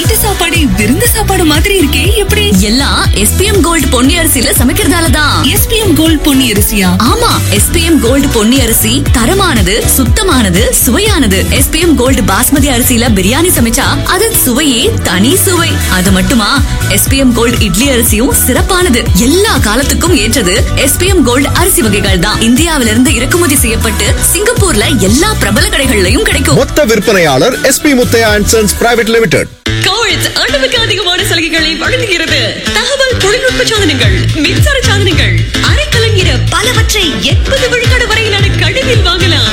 வீட்டு சாப்பாடு விருந்து சாப்பாடு மாதிரி இருக்கே எப்படி எல்லாம் எஸ்பிஎம் கோல்டு பொன்னி அரிசியில சமைக்கிறதால தான் எஸ்பிஎம் கோல்ட் பொன்னி அரிசியா ஆமா எஸ்பிஎம் கோல்டு பொன்னி அரிசி தரமானது சுத்தமானது சுவையானது எஸ்பிஎம் கோல்டு பாஸ்மதி அரிசியில பிரியாணி சமைச்சா அதன் சுவையே தனி சுவை அது மட்டுமா எஸ்பிஎம் கோல்டு இட்லி அரிசியும் சிறப்பானது எல்லா காலத்துக்கும் ஏற்றது எஸ்பிஎம் கோல்டு அரிசி வகைகள் தான் இந்தியாவிலிருந்து இறக்குமதி செய்யப்பட்டு சிங்கப்பூர்ல எல்லா பிரபல கடைகள்லயும் கிடைக்கும் மொத்த விற்பனையாளர் SP Muthiah and sons private limited கோல்ஸ் அளவுக்கு அதிகமான சலுகைகளை வழங்குகிறது தகவல் தொழில்நுட்ப சாதனங்கள் மின்சார சாதனங்கள் அரைக்கலன் என பலவற்றை எண்பது விழுக்காடு வரையிலான கழிவில் வாங்கலாம்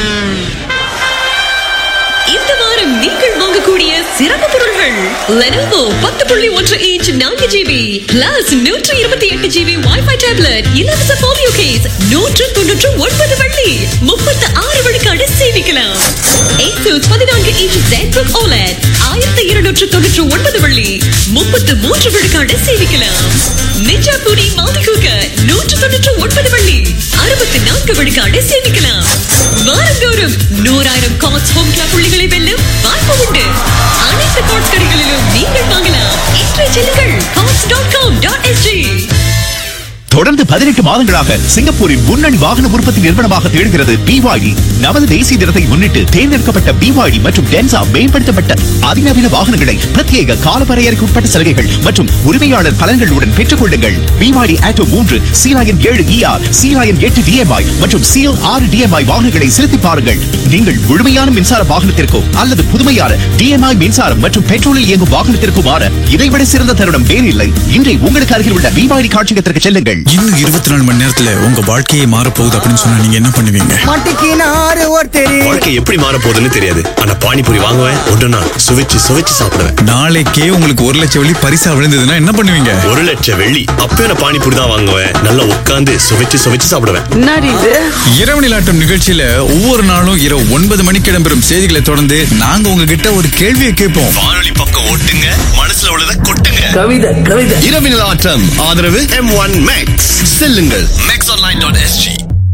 இந்த வாரம் நீங்கள் வாங்கக்கூடிய சிறப்பு பொருள்கள் லெனோவோ பத்து புள்ளி ஒன்று இன்ச் நான்கு ஜிபி பிளஸ் நூற்று இருபத்தி எட்டு ஜிபி வைஃபை டேப்லெட் இலவச போலியோ கேஸ் நூற்று தொன்னூற்று ஒன்பது வள்ளி முப்பத்து ஆறு விழுக்காடு சேமிக்கலாம் ஏசூஸ் பதினான்கு இன்ச் ZBook OLED ஆயிரத்தி இருநூற்று தொன்னூற்று ஒன்பது வள்ளி முப்பத்து மூன்று விழுக்காடு சேமிக்கலாம் நிஜா பூரி மாதி குக்கர் நூற்று தொன்னூற்று ஒன்பது வள்ளி அறுபத்தி நான்கு விழுக்காடு சேமிக்கலாம் வாரந்தோறும் நூறாயிரம் காட்ஸ் ஹோம் கிளப் புள்ளிகளை வெல்லும் வாய்ப்பு உண்டு அனைத்து காட்ஸ் கடைகளிலும் நீங்கள் வாங்கலாம் இன்றைய செல்லுங்கள் Courts dot com dot SG தொடர்ந்து பதினெட்டு மாதங்களாக சிங்கப்பூரின் முன்னணி வாகன உற்பத்தி நிறுவனமாக திகழ்கிறது பிவாய்டி நமது தேசிய தினத்தை முன்னிட்டு தேர்ந்தெடுக்கப்பட்ட பிவாய்டி மற்றும் டென்சா மேம்படுத்தப்பட்ட அதிநவீன வாகனங்களை பிரத்யேக காலவரையறைக்கு உட்பட்ட சலுகைகள் மற்றும் உரிமையாளர் பலன்களுடன் பெற்றுக் கொள்ளுங்கள் பிவாய்டி ஆட்டோ மூன்று சீலாயன் ஏழு இஆர் சீலாயன் எட்டு டிஎம்ஐ மற்றும் சீல் ஆறு டிஎம்ஐ வாகனங்களை செலுத்தி பாருங்கள் நீங்கள் முழுமையான மின்சார வாகனத்திற்கோ அல்லது புதுமையான டிஎம்ஐ மின்சாரம் மற்றும் பெட்ரோலில் இயங்கும் வாகனத்திற்கோ மாற இதைவிட சிறந்த தருணம் வேறில்லை இன்றை உங்களுக்கு அருகில் உள்ள பிவாய்டி காட்சியகத்திற்கு செல்லுங்கள் இன்னும் இருபத்தி நாலு மணி நேரத்துல உங்க வாழ்க்கையே மாற போகுது அப்படின்னு சொன்னா நீங்க என்ன பண்ணுவீங்க மாட்டிக்கினாரு ஒருத்தர் வாழ்க்கை எப்படி மாற போகுதுன்னு தெரியாது ஆனா பானிபூரி வாங்குவேன் ஒன்றுனா சுவைச்சு சுவைச்சு சாப்பிடுவேன் நாளைக்கே உங்களுக்கு ஒரு லட்சம் வெள்ளி பரிசா விழுந்ததுன்னா என்ன பண்ணுவீங்க ஒரு லட்சம் வெள்ளி அப்பயும் நான் பானிபூரி தான் வாங்குவேன் நல்லா உட்காந்து சுவைச்சு சுவைச்சு சாப்பிடுவேன் இரவு நிலாட்டம் நிகழ்ச்சியில ஒவ்வொரு நாளும் இரவு ஒன்பது மணிக்கு இடம்பெறும் செய்திகளை தொடர்ந்து நாங்க உங்ககிட்ட ஒரு கேள்வியை கேட்போம் வானொலி பக்கம் ஓட்டுங்க மனசுல உள்ளதை கொட்டுங்க கவிதை கவிதை இரவினல் ஆட்டம் ஆதரவு எம் ஒன் மேக்ஸ் செல்லுங்கள் max online dot SG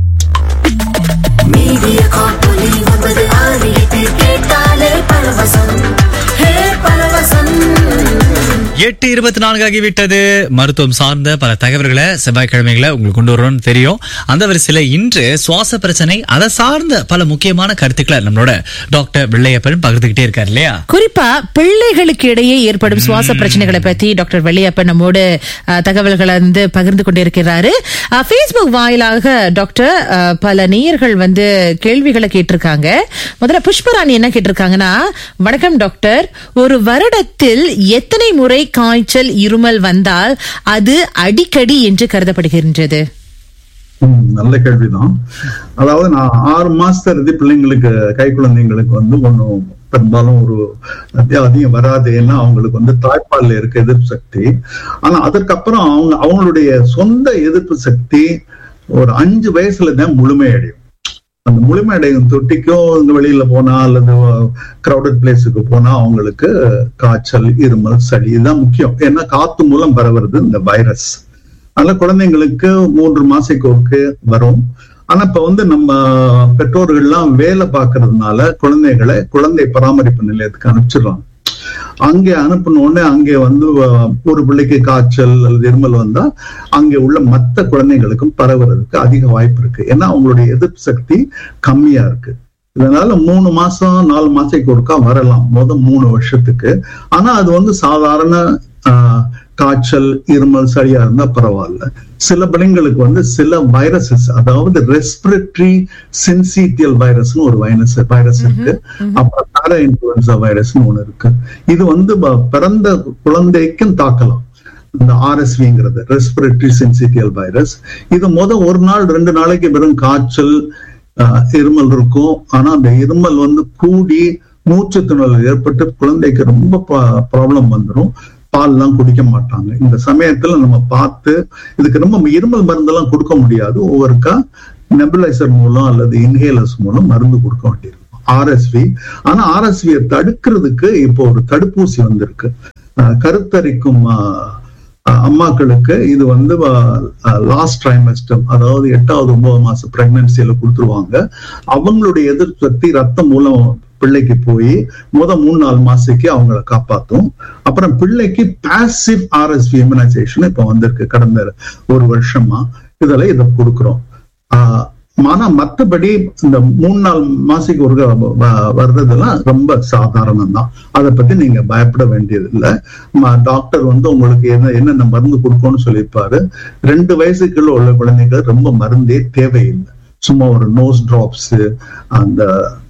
media காப்பொலி ஒன்பது ஆறு எட்டு கேட்டாலே பரவசம் ஹே பரவசம் எட்டு இருபத்தி நான்கு ஆகிவிட்டது மருத்துவம் சார்ந்த பல தகவல்களை செவ்வாய்க்கிழமைகளை உங்களுக்கு கொண்டு வரணும்னு தெரியும் அந்த வரிசையில இன்று சுவாச பிரச்சனை அதை சார்ந்த பல முக்கியமான கருத்துக்களை நம்மளோட டாக்டர் வெள்ளையப்பன் பகிர்ந்துகிட்டே இருக்காரு இல்லையா குறிப்பா பிள்ளைகளுக்கு இடையே ஏற்படும் சுவாச பிரச்சனைகளை பத்தி டாக்டர் வெள்ளையப்பன் நம்மோடு அஹ், தகவல்களை வந்து பகிர்ந்து கொண்டிருக்கிறாரு அஹ், Facebook வாயிலாக டாக்டர் அஹ், பல நேயர்கள் வந்து கேள்விகளை கேட்டிருக்காங்க முதல்ல புஷ்பராணி என்ன கேட்டிருக்காங்கன்னா வணக்கம் டாக்டர் ஒரு வருடத்தில் எத்தனை முறை காய்ச்சல் இருமல் வந்தால் அது அடிக்கடி என்று கருதப்படுகின்றது ம், நல்ல கேள்விதான் அதாவது நான் ஆறு மாசத்துல இருந்து பிள்ளைங்களுக்கு கை குழந்தைங்களுக்கு வந்து ஒண்ணும் பெரும்பாலும் ஒரு அதி- அதிகம் வராது ஏன்னா அவங்களுக்கு வந்து தாய்ப்பால்ல இருக்க எதிர்ப்பு சக்தி ஆனா அதற்கப்புறம் அவங்க அவங்களுடைய சொந்த எதிர்ப்பு சக்தி ஒரு அஞ்சு வயசுல தான் முழுமையடையும் அந்த முழுமையடையும் தொட்டிக்கும் இங்க வெளியில போனா அல்லது கிரௌடட் பிளேஸுக்கு போனா அவங்களுக்கு காய்ச்சல் இருமல் சளி இதுதான் முக்கியம் ஏன்னா காத்து மூலம் பரவுறது இந்த வைரஸ் அதனால குழந்தைங்களுக்கு மூன்று மாசைக்கு ஒருக்கு வரும் ஆனா இப்ப வந்து நம்ம பெற்றோர்கள்லாம் வேலை பார்க்கறதுனால குழந்தைகளை குழந்தை பராமரிப்பு நிலையத்துக்கு அனுப்பிச்சிடுறாங்க அங்கே அனுப்பின உடனே அங்கே வந்து அஹ், ஒரு பிள்ளைக்கு காய்ச்சல் அல்லது இருமல் வந்தா அங்கே உள்ள மத்த குழந்தைகளுக்கும் பரவுறதுக்கு அதிக வாய்ப்பு இருக்கு ஏன்னா அவங்களுடைய எதிர்ப்பு சக்தி கம்மியா இருக்கு இதனால மூணு மாசம் நாலு மாசத்துக்கு ஒருக்கா வரலாம் மொதல் மூணு வருஷத்துக்கு ஆனா அது வந்து சாதாரண ஆஹ், காய்ச்சல் இருமல் சரியா இருந்தா பரவாயில்ல சில பிள்ளைங்களுக்கு வந்து சில வைரஸஸ் அதாவது ரெஸ்பிரட்டரி சென்சிட்டியல் வைரஸ்னு ஒரு வைரஸ் வைரஸ் இருக்கு அப்புறம் பேரா இன்ஃபுளுன்சா வைரஸ்னு ஒண்ணு இருக்கு இது வந்து ப- பிறந்த குழந்தைக்கும் தாக்கலாம் இந்த ஆர்எஸ்விங்கிறது ரெஸ்பிரட்டரி சென்சிட்டியல் வைரஸ் இது முத ஒரு நாள் ரெண்டு நாளைக்கு வெறும் காய்ச்சல் ஆஹ், இருமல் இருக்கும் ஆனா அந்த இருமல் வந்து கூடி மூச்சு திணறல் ஏற்பட்டு குழந்தைக்கு ரொம்ப ப்ராப்ளம் வந்துடும் பால்லாம் குடிக்க மாட்டாங்க இந்த சமயத்துல நம்ம பார்த்து இதுக்கு ரொம்ப இருமல் மருந்தெல்லாம் கொடுக்க முடியாது ஒவ்வொருக்கா நெபுலைசர் மூலம் அல்லது இன்ஹேலர்ஸ் மூலம் மருந்து கொடுக்க வேண்டியிருக்கும் ஆர்எஸ்வி ஆனா ஆர்எஸ்வியை தடுக்கிறதுக்கு இப்போ ஒரு தடுப்பூசி வந்திருக்கு ஆஹ் கருத்தரிக்கும் ஆஹ், ஆஹ் அம்மாக்களுக்கு இது வந்து லாஸ்ட் ட்ரைமஸ்டர் அதாவது எட்டாவது ஒன்பது மாசம் பிரெக்னன்சியில கொடுத்துருவாங்க அவங்களுடைய எதிர்ப்பு சக்தி ரத்தம் மூலம் பிள்ளைக்கு போய் முத மூணு நாலு மாசத்துக்கு அவங்கள காப்பாத்தும் அப்புறம் பிள்ளைக்கு பாசிவ் ஆர்எஸ்வி இம்யூனைசேஷன் இப்ப வந்திருக்கு கடந்த ஒரு வருஷமா இதுல இதை கொடுக்குறோம் ஆஹ் ஆனா மத்தபடி இந்த மூணு நாள் மாசிக்கு ஒரு வ- வர்றதெல்லாம் ரொம்ப சாதாரணம் தான் அதை பத்தி நீங்க பயப்பட வேண்டியது இல்ல ம- டாக்டர் வந்து உங்களுக்கு என்ன என்னென்ன மருந்து கொடுக்கணும்னு சொல்லியிருப்பாரு ரெண்டு வயசுக்குள்ள உள்ள குழந்தைகள் ரொம்ப மருந்தே தேவையில்லை சும்மா ஒரு நோஸ் டிராப்ஸ் அந்த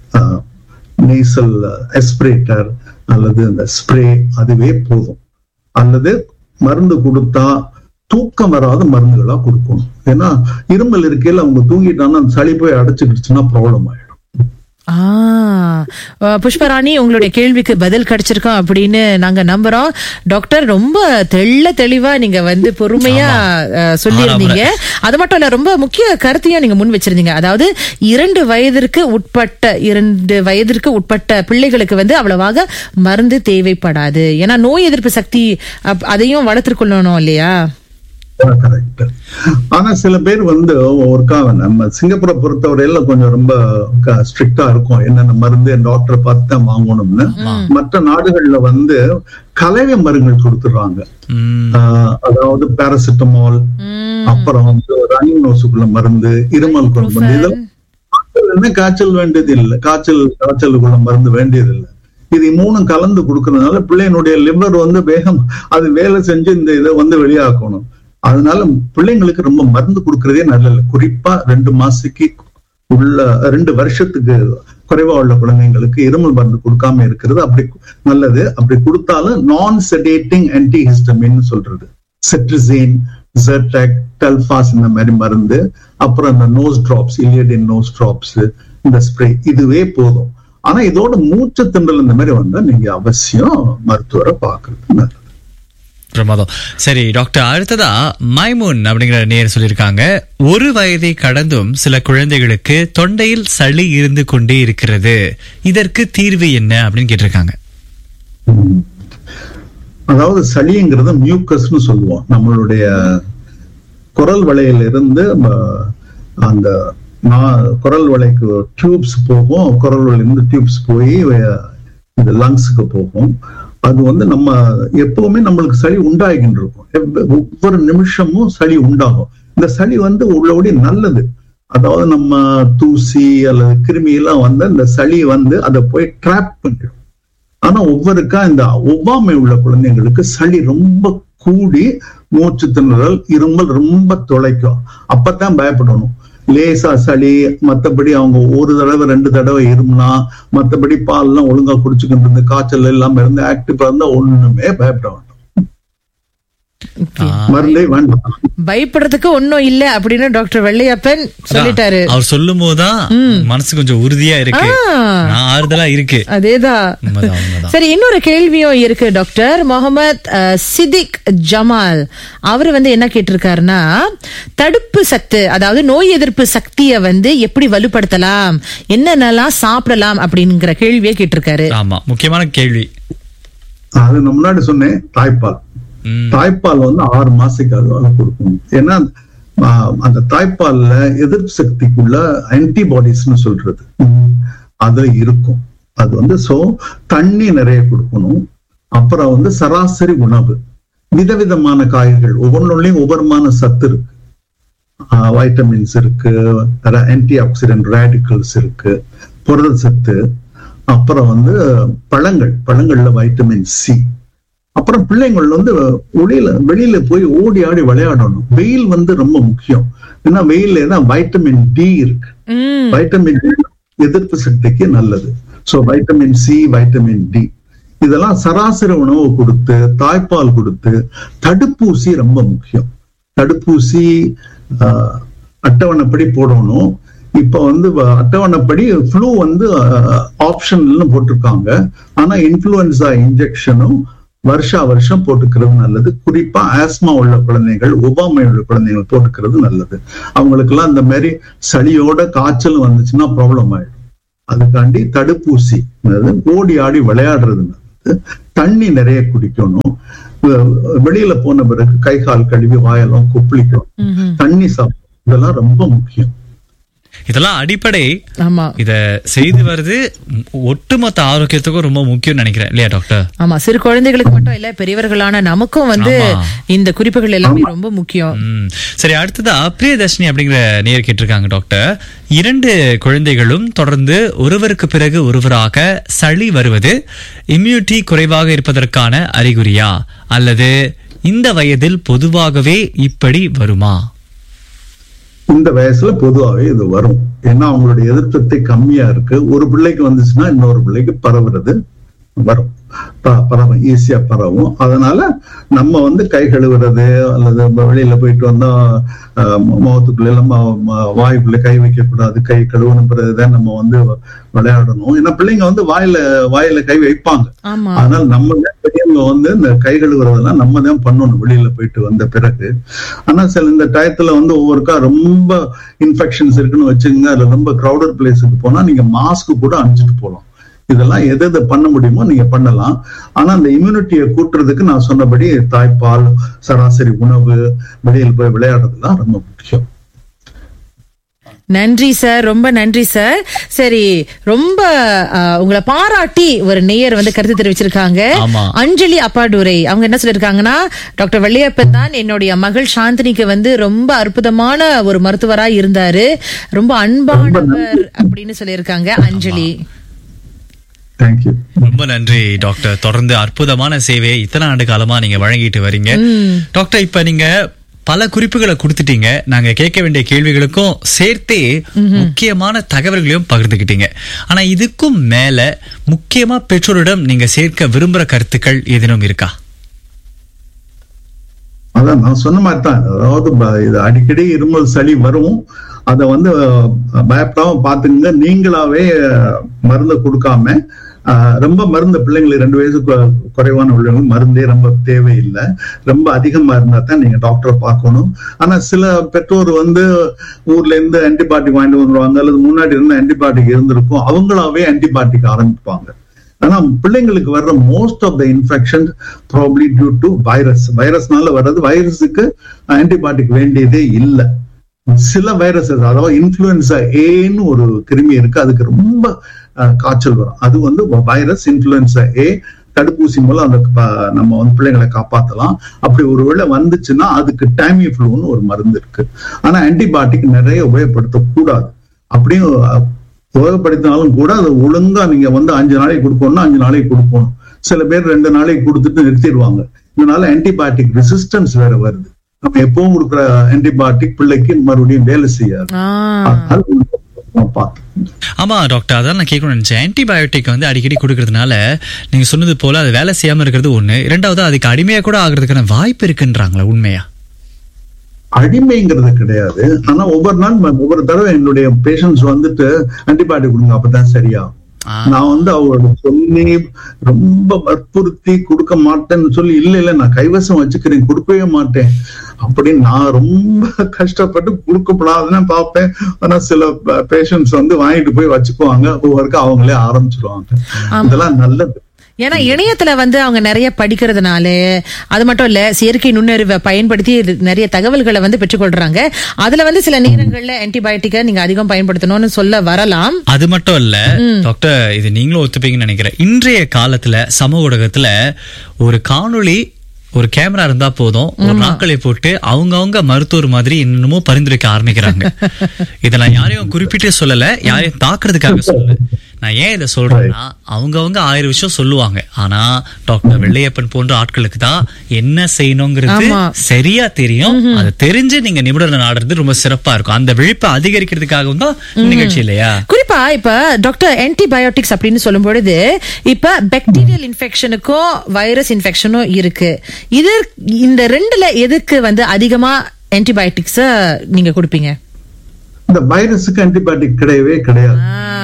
நேசல் எஸ்பிரேட்டர் அல்லது இந்த ஸ்ப்ரே அதுவே போதும் அல்லது மருந்து கொடுத்தா தூக்கம் வராத மருந்துகளா கொடுக்கணும் ஏன்னா இருமல் இருக்கையில அவங்க தூங்கிட்டாங்கன்னா அந்த சளி போய் அடைச்சுக்கிடுச்சுன்னா ப்ராப்ளம் ஆயிடும் ஆ அஹ், புஷ்பராணி உங்களுடைய கேள்விக்கு பதில் கிடைச்சிருக்கோம் அப்படின்னு நாங்க நம்புறோம் டாக்டர் ரொம்ப தெள்ள தெளிவா நீங்க வந்து பொறுமையா அஹ், சொல்லியிருந்தீங்க அது மட்டும் இல்ல ரொம்ப முக்கிய கருத்தையும் நீங்க முன் வச்சிருந்தீங்க அதாவது இரண்டு வயதிற்கு உட்பட்ட இரண்டு வயதிற்கு உட்பட்ட பிள்ளைகளுக்கு வந்து அவ்வளவாக மருந்து தேவைப்படாது ஏன்னா நோய் எதிர்ப்பு சக்தி அப்- அதையும் வளர்த்துக்கொள்ளணும் இல்லையா கரெக்ட் ஆனா சில பேர் வந்து ஒருக்கா நம்ம சிங்கப்பூரை பொறுத்தவரையில கொஞ்சம் ரொம்ப ஸ்ட்ரிக்டா இருக்கும் என்னென்ன மருந்து டாக்டரை பார்த்து தான் வாங்கணும்னு மற்ற நாடுகள்ல வந்து கலவை மருந்துகள் கொடுத்துடுறாங்க ஆஹ் அதாவது பாராசிட்டமால் அப்புறம் வந்து ரன்னிங் நோஸுக்குள்ள மருந்து இருமலுக்குள்ள மருந்து இதெல்லாம் காய்ச்சல் என்ன காய்ச்சல் வேண்டியது இல்லை காய்ச்சல் காய்ச்சலுக்குள்ள மருந்து வேண்டியது இல்லை இது மூணும் கலந்து கொடுக்கறதுனால பிள்ளையினுடைய லிவர் வந்து வேகம் அது வேலை செஞ்சு இந்த இதை வந்து வெளியாக்கணும் அதனால பிள்ளைங்களுக்கு ரொம்ப மருந்து கொடுக்கறதே நல்லது குறிப்பா ரெண்டு மாசத்துக்கு உள்ள ரெண்டு வருஷத்துக்கு குறைவா உள்ள குழந்தைங்களுக்கு இருமல் மருந்து கொடுக்காம இருக்கிறது அப்படி நல்லது அப்படி கொடுத்தாலும் நான் செடேட்டிங் ஆன்டி ஹிஸ்டமின் சொல்றது செட்ரிசேன் ஜெர்டெக் டெல்பாஸ் இந்த மாதிரி மருந்து அப்புறம் இந்த நோஸ் டிராப்ஸ் இலியடின் நோஸ் டிராப்ஸ் இந்த ஸ்ப்ரே இதுவே போதும் ஆனா இதோட மூச்சு திண்டல் இந்த மாதிரி வந்தா நீங்க அவசியம் மருத்துவரை பார்க்கறது நல்லது பிரமாதம் சரி டாக்டர் அடுத்ததா மைமூன் அப்படிங்கிற நேர் சொல்லியிருக்காங்க ஒரு வயதை கடந்தும் சில குழந்தைகளுக்கு தொண்டையில் சளி இருந்து கொண்டே இருக்கிறது இதற்கு தீர்வு என்ன அப்படின்னு கேட்டிருக்காங்க அதாவது சளிங்கிறது மியூக்கஸ்னு சொல்லுவோம் நம்மளுடைய குரல் வளையில இருந்து ம- அந்த நா- குரல் வளைக்கு டியூப்ஸ் போகும் குரல் வளையிலிருந்து டியூப்ஸ் போய் வே- இந்த லங்ஸுக்கு போகும் அது வந்து நம்ம எப்பவுமே நம்மளுக்கு சளி உண்டாகிட்டு இருக்கும் எவ்வ- ஒவ்வொரு நிமிஷமும் சளி உண்டாகும் இந்த சளி வந்து உள்ளபடி நல்லது அதாவது நம்ம தூசி அல்லது கிருமி எல்லாம் வந்து இந்த சளி வந்து அதை போய் ட்ராப் பண்ணிடும் ஆனா ஒவ்வொருக்கா இந்த ஒவ்வாமை உள்ள குழந்தைங்களுக்கு சளி ரொம்ப கூடி மூச்சு திணறல் இருமல் ரொம்ப தொலைக்கும் அப்பதான் பயப்படணும் லேசா சளி மத்தபடி அவங்க ஒரு தடவை ரெண்டு தடவை இருமுனா மத்தபடி பால் எல்லாம் ஒழுங்கா குடிச்சுக்கிட்டு இருந்து காய்ச்சல் இல்லாம இருந்து ஆக்டிவா இருந்தா ஒண்ணுமே பயப்பட வேண்டாம் மருந்தே வேண்டாம் பயப்படுறதுக்கு ஒண்ணும் இல்ல அப்படின்னு டாக்டர் வெள்ளையப்பன் சொல்லிட்டாரு அவர் சொல்லும் போதுதான் மனசு கொஞ்சம் உறுதியா இருக்கு ஆ. நான் ஆறுதலா இருக்கு அதேதான் உண்மைதான், உண்மைதான். சரி இன்னொரு கேள்வியும் இருக்கு டாக்டர் முகமது அஹ், சிதிக் ஜமால் அவர் வந்து என்ன கேட்டிருக்காருன்னா தடுப்பு சத்து அதாவது நோய் எதிர்ப்பு சக்தியை வந்து எப்படி வலுப்படுத்தலாம் என்னென்னலாம் சாப்பிடலாம் அப்படிங்கிற கேள்வியை கேட்டிருக்காரு ஆமா முக்கியமான கேள்வி அது நான் முன்னாடி சொன்னேன் தாய்ப்பால் தாய்ப்பால் வந்து ஆறு மாசத்துக்கு அளவுல கொடுக்கணும் ஏன்னா ஆஹ், அந்த தாய்ப்பால்ல எதிர்ப்பு சக்திக்குள்ள ஆன்டிபாடிஸ்னு சொல்றது அது இருக்கும் அது வந்து சோ தண்ணி நிறைய கொடுக்கணும் அப்புறம் வந்து சராசரி உணவு விதவிதமான காய்கள் ஒவ்வொன்றுலயும் ஒவ்வொருமான சத்து இருக்கு வைட்டமின்ஸ் இருக்கு ஆன்டி ஆக்சிடென்ட் ரேடிக்கல்ஸ் இருக்கு புரத சத்து அப்புறம் வந்து பழங்கள் பழங்கள்ல வைட்டமின் சி அப்புறம் பிள்ளைங்கள் வந்து வெளியில வெளியில போய் ஓடி ஆடி விளையாடணும் வெயில் வந்து ரொம்ப முக்கியம் ஏன்னா வெயில்ல தான் வைட்டமின் டி இருக்கு வைட்டமின் டி எதிர்ப்பு சக்திக்கு நல்லது so vitamin C vitamin D இதெல்லாம் சராசரி உணவு கொடுத்து தாய்ப்பால் கொடுத்து தடுப்பூசி ரொம்ப முக்கியம் தடுப்பூசி ஆஹ், அட்டவணைப்படி போடணும் இப்ப வந்து வ- அட்டவணைப்படி ஃப்ளூ வந்து ஆப்ஷன்ல போட்டிருக்காங்க ஆனா இன்ஃபுளுன்சா இன்ஜெக்ஷனும் வருஷா வருஷம் போட்டுக்கிறது நல்லது குறிப்பா ஆஸ்மா உள்ள குழந்தைகள் ஒபாமை உள்ள குழந்தைகள் போட்டுக்கிறது நல்லது அவங்களுக்கு எல்லாம் இந்த மாதிரி சளியோட காய்ச்சல் வந்துச்சுன்னா ப்ராப்ளம் ஆயிடும் அதுக்காண்டி தடுப்பூசி அதாவது ஓடி ஆடி விளையாடுறது நல்லது தண்ணி நிறைய குடிக்கணும் வெ- வெளியில போன பிறகு கை கால் கழுவி வாயெல்லாம் கொப்பளிக்கணும் தண்ணி சாப்பிடணும் இதெல்லாம் ரொம்ப முக்கியம் இதெல்லாம் அடிப்படை ஆமா இத செய்து வருது ம், ஒட்டுமொத்த ஆரோக்கியத்துக்கும் ரொம்ப முக்கியம் நினைக்கிறேன் இல்லையா டாக்டர் ஆமா சிறு குழந்தைகளுக்கு மட்டும் இல்ல பெரியவர்களான நமக்கும் வந்து ஆமா. இந்த குறிப்புகள் எல்லாமே ரொம்ப முக்கியம் ம். சரி அடுத்ததா பிரியதர்ஷினி அப்படிங்கிற நேர் கேட்டிருக்காங்க டாக்டர் இரண்டு குழந்தைகளும் தொடர்ந்து ஒருவருக்கு பிறகு ஒருவராக சளி வருவது இம்யூனிட்டி குறைவாக இருப்பதற்கான அறிகுறியா அல்லது இந்த வயதில் பொதுவாகவே இப்படி வருமா இந்த வயசுல பொதுவாகவே இது வரும் ஏன்னா அவங்களுடைய எதிர்ப்பு சக்தி கம்மியா இருக்கு ஒரு பிள்ளைக்கு வந்துச்சுன்னா இன்னொரு பிள்ளைக்கு பரவுறது வரும் ப- பரவும் ஈஸியா பரவும் அதனால நம்ம வந்து கை கழுவுறது அல்லது நம்ம வெளியில போயிட்டு வந்தா அஹ், மு- முகத்துக்குள்ள எல்லாம் ம- ம- வாய்க்குள்ள கை வைக்க கூடாது கை கழுவணும் பிறகுதான் நம்ம வந்து விளையாடணும் ஏன்னா பிள்ளைங்க வந்து வாயில வாயில கை வைப்பாங்க ஆமா அதனால நம்ம தான் பெரியவங்க வந்து இந்த கை கழுவுறதெல்லாம் நம்ம தான் பண்ணணும் வெளியில போயிட்டு வந்த பிறகு ஆனா சில இந்த டயத்துல வந்து ஒவ்வொருக்கா ரொம்ப இன்ஃபெக்ஷன்ஸ் இருக்குன்னு வச்சுங்க அதுல ரொம்ப கிரௌடட் பிளேஸுக்கு போனா நீங்க மாஸ்க் கூட அணிஞ்சிட்டு போகலாம் இதெல்லாம் எது எது பண்ண முடியுமோ நீங்க பண்ணலாம் ஆனா அந்த இம்யூனிட்டியை கூட்டுறதுக்கு நான் சொன்னபடி தாய்ப்பால் சராசரி உணவு வெளியில் போய் விளையாடுறதுலாம் ரொம்ப முக்கியம் நன்றி சார் ரொம்ப நன்றி சார் சரி ரொம்ப அஹ், உங்களை பாராட்டி ஒரு நேயர் வந்து கருத்து தெரிவிச்சிருக்காங்க ஆமா. அஞ்சலி அப்பாடுரை அவங்க என்ன சொல்லிருக்காங்கன்னா டாக்டர் வள்ளியப்பன் தான் என்னுடைய மகள் சாந்தினிக்கு வந்து ரொம்ப அற்புதமான ஒரு மருத்துவரா இருந்தாரு ரொம்ப அன்பானவர் அப்படின்னு சொல்லியிருக்காங்க அஞ்சலி தேங்க்யூ ரொம்ப நன்றி டாக்டர் தொடர்ந்து அற்புதமான சேவையை இத்தனை ஆண்டு காலமா நீங்க வழங்கிட்டு வரீங்க டாக்டர் இப்ப நீங்க பல குறிப்புகளை கொடுத்துட்டீங்க நாங்க கேட்க வேண்டிய கேள்விகளுக்கும் சேர்த்தே முக்கியமான தகவல்களையும் பகிர்ந்துக்கிட்டீங்க ஆனா இதுக்கும் மேல முக்கியமா பெற்றோரிடம் நீங்க சேர்க்க விரும்புற கருத்துக்கள் ஏதேனும் இருக்கா அதான் நான் சொன்ன மாதிரி தான் அதாவது ப- இது அடிக்கடி இருமல் சளி வரும் அதை வந்து அஹ், பயப்படாம பாத்துங்க நீங்களாவே அஹ், மருந்து கொடுக்காம அஹ், ரொம்ப மருந்து பிள்ளைங்களுக்கு ரெண்டு வயசு கு- குறைவான உள்ளவங்க மருந்தே ரொம்ப தேவையில்லை ரொம்ப அதிகமா இருந்தா தான் நீங்க டாக்டரை பார்க்கணும் ஆனா சில பெற்றோர் வந்து ஊர்ல இருந்து ஆன்டிபயோட்டிக் வாங்கிட்டு வந்துருவாங்க அல்லது முன்னாடி இருந்த ஆன்டிபயோட்டிக் இருந்திருக்கும் அவங்களாவே ஆன்டிபயோட்டிக் ஆரம்பிப்பாங்க ஆனா பிள்ளைங்களுக்கு வர்ற most of the infection probably due to virus வைரஸ்னால வர்றது வைரஸுக்கு ஆன்டிபயோட்டிக் வேண்டியதே இல்லை சில வைரஸஸ் அதாவது இன்ஃபுளுன்சா ஏன்னு ஒரு கிருமி இருக்கு அதுக்கு ரொம்ப அஹ், காய்ச்சல் வரும் அது வந்து வைரஸ் இன்ஃபுளுன்சா ஏ தடுப்பூசி மூலம் அந்த ப- நம்ம வந்து பிள்ளைங்களை காப்பாத்தலாம் அப்படி ஒருவேளை வந்துச்சுன்னா அதுக்கு டைமி ஃப்ளூன்னு ஒரு மருந்து இருக்கு ஆனா ஆன்டிபயோட்டிக் நிறைய உபயோகப்படுத்த கூடாது அப்படியும் அஹ், உபயோகப்படுத்தினாலும் கூட அது ஒழுங்கா நீங்க வந்து அஞ்சு நாளைக்கு கொடுக்கணும்னா அஞ்சு நாளைக்கு கொடுக்கணும் சில பேர் ரெண்டு நாளைக்கு கொடுத்துட்டு நிறுத்திடுவாங்க இதனால ஆன்டிபயோட்டிக் ரெசிஸ்டன்ஸ் வேற வருது நம்ம எப்பவும் கொடுக்குற ஆன்டிபயோட்டிக் பிள்ளைக்கு மறுபடியும் வேலை செய்யாது அதனால நம்ம பார்த்து ஆமா டாக்டர் அதான் நான் கேட்கணும்னு நினைச்சேன் ஆன்டிபயோட்டிக் வந்து அடிக்கடி கொடுக்கறதுனால நீங்க சொன்னது போல அது வேலை செய்யாம இருக்கிறது ஒண்ணு இரண்டாவது அதுக்கு அடிமையா கூட ஆகிறதுக்கான வாய்ப்பு இருக்குன்றாங்களா உண்மையா அடிமைங்கிறது கிடையாது ஆனா ஒவ்வொரு நாள் ம- ஒவ்வொரு தடவை என்னுடைய பேஷண்ட்ஸ் வந்துட்டு ஆன்டிபயோட்டிக் கொடுங்க அப்பதான் சரியாகும் நான் வந்து அவரோட சொல்லி ரொம்ப வற்புறுத்தி கொடுக்க மாட்டேன்னு சொல்லி இல்ல இல்ல நான் கைவசம் வச்சுக்கிறேன் கொடுக்கவே மாட்டேன் அப்படின்னு நான் ரொம்ப கஷ்டப்பட்டு கொடுக்கப்படாதுன்னு பார்ப்பேன் ஆனா சில பேஷண்ட்ஸ் வந்து வாங்கிட்டு போய் வச்சுக்குவாங்க ஒவ்வொருக்க அவங்களே ஆரம்பிச்சிருவாங்க இதெல்லாம் நல்லது ஏன்னா இணையத்துல வந்து அவங்க நிறைய படிக்கிறதுனால அது மட்டும் இல்ல செயற்கை நுண்ணறிவை பயன்படுத்தி இது நிறைய தகவல்களை வந்து பெற்றுக்கொள்றாங்க அதுல வந்து சில நேரங்கள்ல ஆன்டிபயோட்டிக்கை நீங்க அதிகம் பயன்படுத்தணும்னு சொல்ல வரலாம் அது மட்டும் இல்ல டாக்டர் இது நீங்களும் ஒத்துப்பீங்கன்னு நினைக்கிறேன் இன்றைய காலத்துல சமூக ஊடகத்துல ஒரு காணொளி ஒரு கேமரா இருந்தா போதும் ஒரு நாட்களை போட்டு அவங்கவங்க மருத்துவர் மாதிரி என்னென்னமோ பரிந்துரைக்க ஆரம்பிக்கிறாங்க இதை நான் யாரையும் குறிப்பிட்டே சொல்லல யாரையும் தாக்குறதுக்காக சொல்லல நான் ஏன் இதை சொல்றேன்னா அவங்கவங்க ஆயிரம் விஷயம் சொல்லுவாங்க ஆனா டாக்டர் வெள்ளையப்பன் போன்ற ஆட்களுக்கு தான் என்ன செய்யணுங்கிறது ஆமா. சரியா தெரியும் அதை தெரிஞ்சு நீங்க நிபுணர் நாடுறது ரொம்ப சிறப்பா இருக்கும் அந்த விழிப்பை அதிகரிக்கிறதுக்காகவும் தான் நிகழ்ச்சி இல்லையா குறிப்பா இப்ப டாக்டர் ஆன்டிபயோட்டிக்ஸ் அப்படின்னு சொல்லும் பொழுது இப்ப பாக்டீரியல் இன்ஃபெக்ஷனுக்கும் வைரஸ் இன்ஃபெக்ஷனும் இருக்கு இது இந்த ரெண்டுல எதுக்கு வந்து அதிகமா ஆன்டிபயோட்டிக்ஸ் நீங்க கொடுப்பீங்க இந்த வைரஸுக்கு ஆன்டிபயோட்டிக் கிடையவே கிடையாது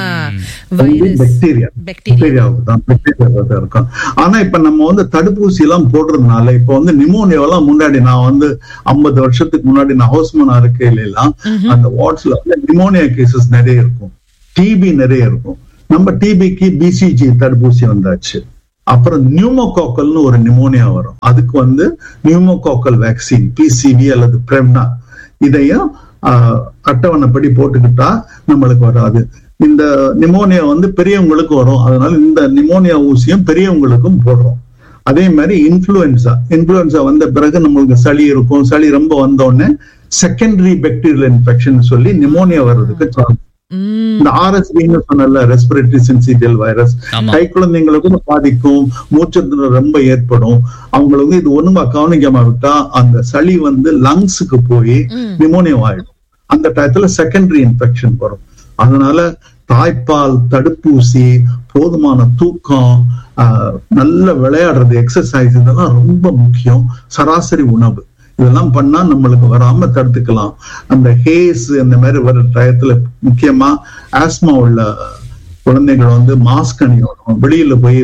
பாக்டீரியா பாக்டீரியாவுக்கு தான் பாக்டீரியாவுக்கு தான் இருக்கும் ஆனா இப்ப நம்ம வந்து தடுப்பூசி எல்லாம் போடுறதுனால இப்ப வந்து நிமோனியா எல்லாம் முன்னாடி நான் வந்து ஐம்பது வருஷத்துக்கு முன்னாடி நான் ஹவுஸ்மனா இருக்கையில எல்லாம் அந்த வார்ட்ஸ்ல வந்து நிமோனியா கேசஸ் நிறைய இருக்கும் டிபி நிறைய இருக்கும் நம்ம டிபிக்கு பிசிஜி தடுப்பூசி வந்தாச்சு அப்புறம் நியூமோகாக்கல்னு ஒரு நிமோனியா வரும் அதுக்கு வந்து நியூமோகாக்கல் வேக்சின் பிசிவி அல்லது பிரெம்னா இதையும் ஆஹ், அட்டவணைப்படி போட்டுக்கிட்டா நம்மளுக்கு வராது இந்த நிமோனியா வந்து பெரியவங்களுக்கு வரும் அதனால இந்த நிமோனியா ஊசியும் பெரியவங்களுக்கும் போடுறோம் அதே மாதிரி இன்ஃபுளுன்சா இன்ஃபுளுன்சா வந்த பிறகு நம்மளுக்கு சளி இருக்கும் சளி ரொம்ப வந்த உடனே செகண்டரி பாக்டீரியல் இன்ஃபெக்ஷன் சொல்லி நிமோனியா வர்றதுக்கு சான்ஸ் இந்த ஆர்எஸ்பின்னு சொன்னல ரெஸ்பிரேட்டரி சென்சிட்டியல் வைரஸ் ஆமா. கை குழந்தைங்களுக்கும் பாதிக்கும் மூச்சு திணறல் ரொம்ப ஏற்படும் அவங்களுக்கு இது ஒண்ணுமா கவனிக்காம விட்டா அந்த சளி வந்து லங்ஸுக்கு போய் நிமோனியா ஆயிடும் அந்த டயத்துல செகண்டரி இன்ஃபெக்ஷன் வரும் அதனால தாய்ப்பால் தடுப்பூசி போதுமான தூக்கம் ஆஹ், நல்ல விளையாடுறது எக்ஸசைஸ் இதெல்லாம் ரொம்ப முக்கியம் சராசரி உணவு இதெல்லாம் பண்ணா நம்மளுக்கு வராம தடுத்துக்கலாம் அந்த ஹேஸ் இந்த மாதிரி வர டயத்துல முக்கியமா ஆஸ்மா உள்ள குழந்தைகள் வந்து மாஸ்க் அணியணும் வெளியில போய்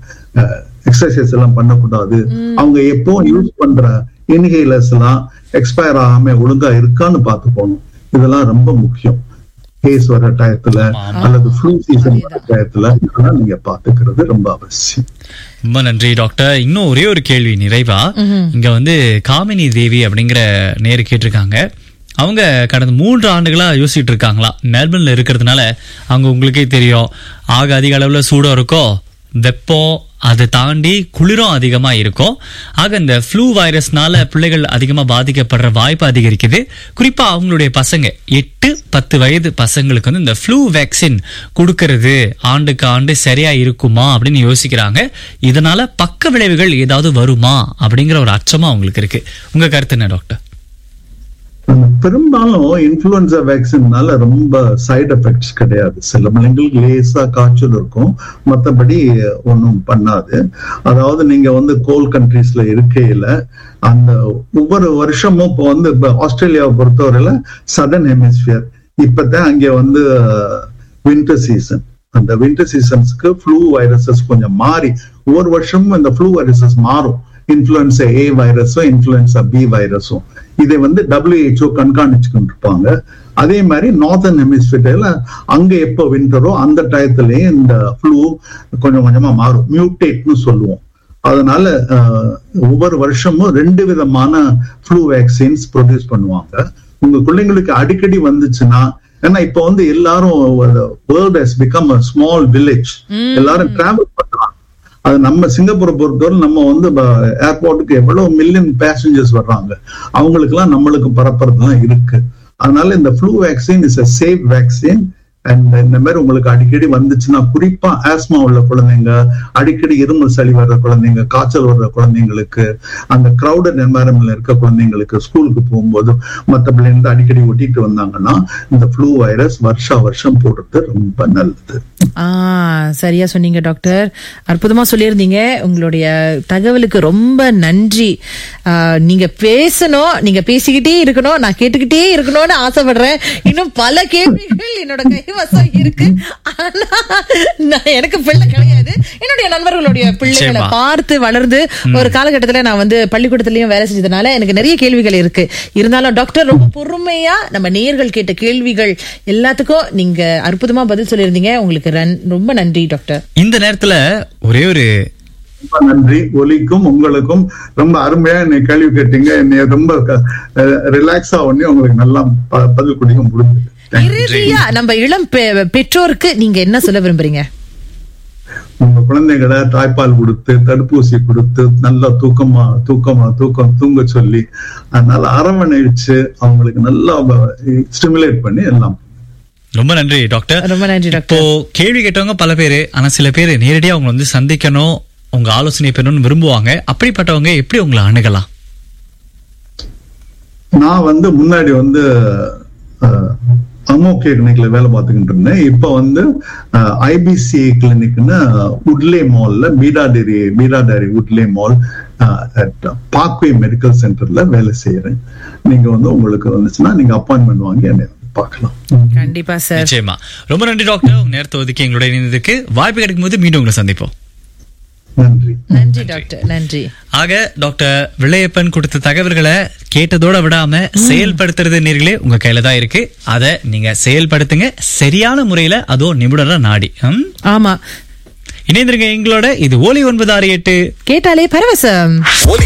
எக்ஸசைஸ் எல்லாம் பண்ணக்கூடாது அவங்க எப்பவும் யூஸ் பண்ற இன்ஹேலர்ஸ் எல்லாம் எக்ஸ்பயர் ஆகாம ஒழுங்கா இருக்கான்னு பார்த்து போகணும் இதெல்லாம் ரொம்ப முக்கியம் கேஸ் வர டயத்துல அல்லது ஃப்ளூ சீசன் வர டயத்துல இதெல்லாம் நீங்க பாத்துக்கிறது ரொம்ப அவசியம் ரொம்ப நன்றி டாக்டர் இன்னும் ஒரே ஒரு கேள்வி நிறைவா இங்க வந்து காமினி தேவி அப்படிங்கிற நேரு கேட்டிருக்காங்க அவங்க கடந்த மூன்று ஆண்டுகளா யோசிச்சுட்டு இருக்காங்களா மெல்பர்ன்ல இருக்கிறதுனால அவங்க உங்களுக்கே தெரியும் ஆக அதிக அளவுல சூடம் இருக்கோ வெப்பம் அதை தாண்டி குளிரும் அதிகமா இருக்கும் ஆக இந்த ஃப்ளூ வைரஸ்னால பிள்ளைகள் அதிகமா பாதிக்கப்படுற வாய்ப்பு அதிகரிக்குது குறிப்பா அவங்களுடைய பசங்க எட்டு பத்து வயது பசங்களுக்கு வந்து இந்த ஃப்ளூ வேக்சின் கொடுக்கறது ஆண்டுக்கு ஆண்டு சரியா இருக்குமா அப்படின்னு யோசிக்கிறாங்க இதனால பக்க விளைவுகள் ஏதாவது வருமா அப்படிங்கிற ஒரு அச்சமா அவங்களுக்கு இருக்கு உங்க கருத்து என்ன டாக்டர் பெரும்பாலும் இன்ஃபுளுன்சா வேக்சின்னால ரொம்ப சைடு எஃபெக்ட்ஸ் கிடையாது சில பிள்ளைங்களுக்கு லேசா காய்ச்சல் இருக்கும் மத்தபடி ஒன்றும் பண்ணாது அதாவது நீங்க வந்து கோல் கண்ட்ரீஸ்ல இருக்கையில அந்த ஒவ்வொரு வருஷமும் இப்போ வந்து இப்போ ஆஸ்திரேலியாவை பொறுத்தவரையில சதர்ன் ஹெமிஸ்பியர் இப்பதான் அங்க வந்து வின்டர் சீசன் அந்த வின்டர் சீசன்ஸ்க்கு ஃப்ளூ வைரஸஸ் கொஞ்சம் மாறி ஒவ்வொரு வருஷமும் இந்த ஃப்ளூ வைரஸஸ் மாறும் இன்ஃபுளுன்சா ஏ வைரஸும் இன்ஃபுளுன்சா பி வைரஸும் இதை வந்து டபிள்யூஹெச்ஓ கண்காணிச்சுக்கிட்டு இருப்பாங்க அதே மாதிரி நார்தர்ன் ஹெமிஸ்பியர்ல அங்க எப்போ வின்டரோ அந்த டயத்துலயே இந்த ஃப்ளூ கொஞ்சம் கொஞ்சமா மாறும் மியூட்டேட்னு சொல்லுவோம் அதனால அஹ், ஒவ்வொரு வருஷமும் ரெண்டு விதமான ஃப்ளூ வேக்சின்ஸ் ப்ரொடியூஸ் பண்ணுவாங்க உங்க பிள்ளைங்களுக்கு அடிக்கடி வந்துச்சுன்னா ஏன்னா இப்ப வந்து எல்லாரும் world has become a small village எல்லாரும் டிராவல் பண்றாங்க அது நம்ம சிங்கப்பூரை பொறுத்தவரை நம்ம வந்து ஏர்போர்ட்டுக்கு எவ்வளவு மில்லியன் பேசஞ்சர்ஸ் வர்றாங்க அவங்களுக்கு எல்லாம் நம்மளுக்கு பரப்புறதுலாம் இருக்கு அதனால இந்த flu vaccine is a safe vaccine and இந்த மாதிரி உங்களுக்கு அடிக்கடி வந்துச்சுன்னா குறிப்பா ஆஸ்மா உள்ள குழந்தைங்க அடிக்கடி இருமல் சளி வர்ற குழந்தைங்க காய்ச்சல் வர்ற குழந்தைங்களுக்கு அந்த கிரௌடட் என்வாயரன்மெண்ட்ல இருக்க குழந்தைங்களுக்கு ஸ்கூலுக்கு போகும்போது மற்ற பிள்ளைங்க அடிக்கடி ஒட்டிட்டு வந்தாங்கன்னா இந்த ஃப்ளூ வைரஸ் வருஷா வருஷம் போடுறது ரொம்ப நல்லது ஆ சரியா சொன்னீங்க டாக்டர் அற்புதமா சொல்லியிருந்தீங்க உங்களுடைய தகவலுக்கு ரொம்ப நன்றி ஆ, நீங்க பேசணும் நீங்க பேசிக்கிட்டே இருக்கணும் நான் கேட்டுக்கிட்டே இருக்கணும்னு ஆசைப்படுறேன் இன்னும் பல கேள்விகள் என்னோட கைவசம் இருக்கு ஆனா நான் எனக்கு பிள்ளை கிடையாது என்னுடைய நண்பர்களுடைய பிள்ளைகளை நிச்சயமா. பார்த்து வளர்ந்து ஒரு காலகட்டத்துல நான் வந்து பள்ளிக்கூடத்திலயும் வேலை செஞ்சதுனால எனக்கு நிறைய கேள்விகள் இருக்கு இருந்தாலும் டாக்டர் ரொம்ப பொறுமையா நம்ம நேயர்கள் கேட்ட கேள்விகள் எல்லாத்துக்கும் நீங்க அற்புதமா பதில் சொல்லியிருந்தீங்க உங்களுக்கு ரன்- ரொம்ப நன்றி டாக்டர் இந்த நேரத்துல ஒரே ஒரு ரொம்ப நன்றி ஒலிக்கும் உங்களுக்கும் ரொம்ப அருமையா என்னை கேள்வி கேட்டீங்க என்னை ரொம்ப ரிலாக்ஸா உடனே உங்களுக்கு நல்லா ப- பதில் கொடுக்க முடிஞ்சது இறுதியா நம்ம இளம் பெ- பெற்றோருக்கு நீங்க என்ன சொல்ல விரும்புறீங்க உங்க குழந்தைகளை தாய்ப்பால் கொடுத்து தடுப்பூசி கொடுத்து நல்லா தூக்கமா தூக்கமா தூக்கம் தூங்க சொல்லி அதனால அரவணைச்சு அவங்களுக்கு நல்லா ஸ்டிமுலேட் பண்ணி எல்லாம் ரொம்ப நன்றி டாக்டர் ரொம்ப நன்றி டாக்டர் இப்போ கேள்வி கேட்டவங்க பல பேரு ஆனா சில பேர் நேரடியா அவங்க வந்து சந்திக்கணும் உங்க ஆலோசனை பெறணும்னு விரும்புவாங்க அப்படிப்பட்டவங்க எப்படி உங்களை அணுகலாம் நான் வந்து முன்னாடி வந்து அமோகே கிளினிக்ல வேலை பார்த்துக்கிட்டு இருந்தேன் இப்ப வந்து ஐபிசி கிளினிக்னு உட்லே மால்ல Bidadari Bidadari Woodleigh mall Parkway medical சென்டர்ல வேலை செய்யறேன் நீங்க வந்து உங்களுக்கு வந்துச்சுன்னா நீங்க அப்பாயின்மெண்ட் வாங்கி என்னை வந்து பார்க்கலாம் கண்டிப்பா சார் நிச்சயமா ரொம்ப நன்றி டாக்டர் உங்க நேரத்தை ஒதுக்கி எங்களோட இணைந்ததுக்கு வாய்ப்பு கிடைக்கும் போது மீண்டும் உங்களை சந்திப்போம் நன்றி நன்றி டாக்டர் நன்றி ஆக டாக்டர் விளையப்பன் கொடுத்த தகவல்களை கேட்டதோட விடாம செயல்படுத்துறது நேர்களே உங்க கையில தான் இருக்கு அதை நீங்க செயல்படுத்துங்க சரியான முறையில அதோ நிபுணரா நாடி ம்? ஆமா இணைந்திருங்க எங்களோட இது ஓலி ஒன்பது ஆறு எட்டு கேட்டாலே பரவசம் ஒலி